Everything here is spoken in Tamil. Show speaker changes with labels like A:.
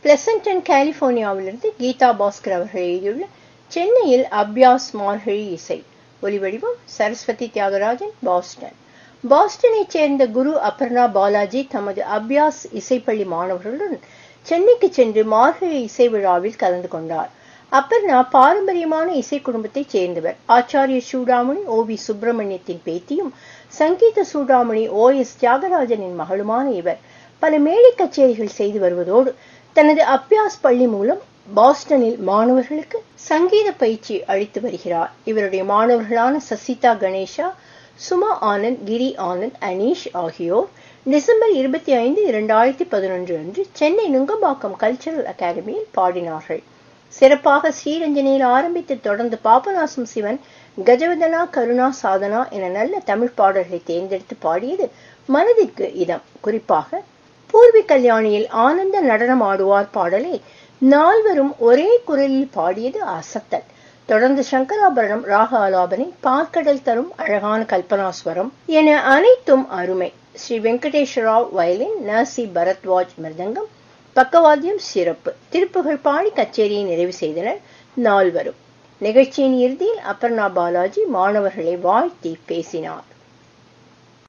A: பிளசன்டன் கலிபோர்னியாவிலிருந்து கீதா பாஸ்கர் அவர்கள் எழுதியுள்ள சென்னையில் அபியாஸ் மார்கழி இசை ஒலிவடிவம் சரஸ்வதி தியாகராஜன் பாஸ்டன் பாஸ்டனைச் சேர்ந்த குரு அபர்ணா பாலாஜி தமது அபியாஸ் இசைப்பள்ளி மாணவர்களுடன் சென்னைக்கு சென்று மார்கழி இசை விழாவில் கலந்து கொண்டார் அபர்ணா பாரம்பரியமான இசை குடும்பத்தைச் சேர்ந்தவர் ஆச்சாரிய சூடாமணி ஓ வி சுப்பிரமணியத்தின் பேத்தியும் சங்கீத சூடாமணி ஓ எஸ் தியாகராஜனின் மகளுமான இவர் பல மேடை கச்சேரிகள் செய்து வருவதோடு தனது அபியாஸ் பள்ளி மூலம் பாஸ்டனில் மாணவர்களுக்கு சங்கீத பயிற்சி அளித்து வருகிறார் இவருடைய மாணவர்களான சசிதா கணேஷா சுமா ஆனந்த் கிரி ஆனந்த் அனீஷ் ஆகியோர் டிசம்பர் இருபத்தி ஐந்து இரண்டாயிரத்தி பதினொன்று அன்று சென்னை நுங்கம்பாக்கம் கல்ச்சரல் அகாடமியில் பாடினார்கள் சிறப்பாக ஸ்ரீரஞ்சனியில் ஆரம்பித்து தொடர்ந்து பாபநாசம் சிவன் கஜவதனா கருணா சாதனா என நல்ல தமிழ் பாடல்களை தேர்ந்தெடுத்து பாடியது மனதிற்கு இதம் குறிப்பாக பூர்வி கல்யாணியில் ஆனந்த நடனம் ஆடுவார் பாடலை நால்வரும் ஒரே குரலில் பாடியது அசத்தல் தொடர்ந்து சங்கராபரணம் ராக ஆலாபனை பார்க்கடல் தரும் அழகான கல்பனாஸ்வரம் என அனைத்தும் அருமை ஸ்ரீ வெங்கடேஸ்வராவ் வயலின் நர்சி பரத்வாஜ் மிருதங்கம் பக்கவாத்தியம் சிறப்பு திருப்புகழ் பாடி கச்சேரியை நிறைவு செய்தனர் நால்வரும் நிகழ்ச்சியின் இறுதியில் அபர்ணா பாலாஜி மாணவர்களை வாழ்த்தி பேசினார்